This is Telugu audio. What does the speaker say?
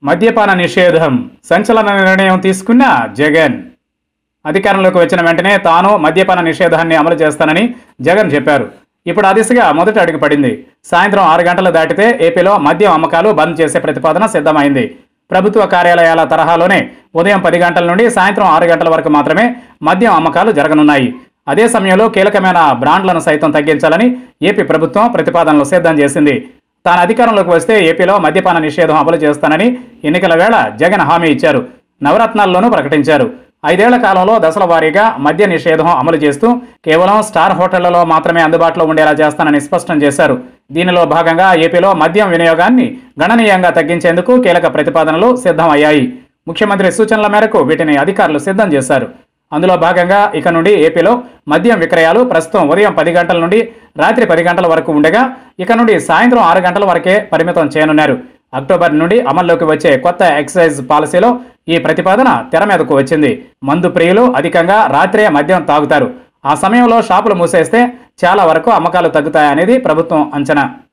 మద్యపాన నిషేధం సంచలన నిర్ణయం తీసుకున్న జగన్ అధికారంలోకి వచ్చిన వెంటనే తాను మద్యపాన నిషేధాన్ని అమలు చేస్తానని జగన్ చెప్పారు ఇప్పుడు ఆ దిశగా మొదటి అడుగు పడింది సాయంత్రం ఆరు గంటలు దాటితే ఏపీలో మద్యం అమ్మకాలు బంద్ చేసే ప్రతిపాదన సిద్ధమైంది ప్రభుత్వ కార్యాలయాల తరహాలోనే ఉదయం పది గంటల నుండి సాయంత్రం ఆరు గంటల వరకు మాత్రమే మద్యం అమ్మకాలు జరగనున్నాయి అదే సమయంలో కీలకమైన బ్రాండ్లను సైతం తగ్గించాలని ఏపీ ప్రభుత్వం ప్రతిపాదనలు సిద్ధం చేసింది తాను అధికారంలోకి వస్తే ఏపీలో మద్యపాన నిషేధం అమలు చేస్తానని ఎన్నికల వేళ జగన్ హామీ ఇచ్చారు నవరత్నాల్లోనూ ప్రకటించారు ఐదేళ్ల కాలంలో దశల వారీగా మద్య నిషేధం అమలు చేస్తూ కేవలం స్టార్ హోటళ్లలో మాత్రమే అందుబాటులో ఉండేలా చేస్తానని స్పష్టం చేశారు దీనిలో భాగంగా ఏపీలో మద్యం వినియోగాన్ని గణనీయంగా తగ్గించేందుకు కీలక ప్రతిపాదనలు సిద్ధమయ్యాయి ముఖ్యమంత్రి సూచనల మేరకు వీటిని అధికారులు సిద్ధం చేశారు అందులో భాగంగా ఇక నుండి ఏపీలో మద్యం విక్రయాలు ప్రస్తుతం ఉదయం పది గంటల నుండి రాత్రి పది గంటల వరకు ఉండగా ఇక నుండి సాయంత్రం ఆరు గంటల వరకే పరిమితం చేయనున్నారు అక్టోబర్ నుండి అమల్లోకి వచ్చే కొత్త ఎక్సైజ్ పాలసీలో ఈ ప్రతిపాదన తెర మీదకు వచ్చింది మందు ప్రియులు అధికంగా రాత్రే మద్యం తాగుతారు ఆ సమయంలో షాపులు మూసేస్తే చాలా వరకు అమ్మకాలు తగ్గుతాయనేది ప్రభుత్వం అంచనా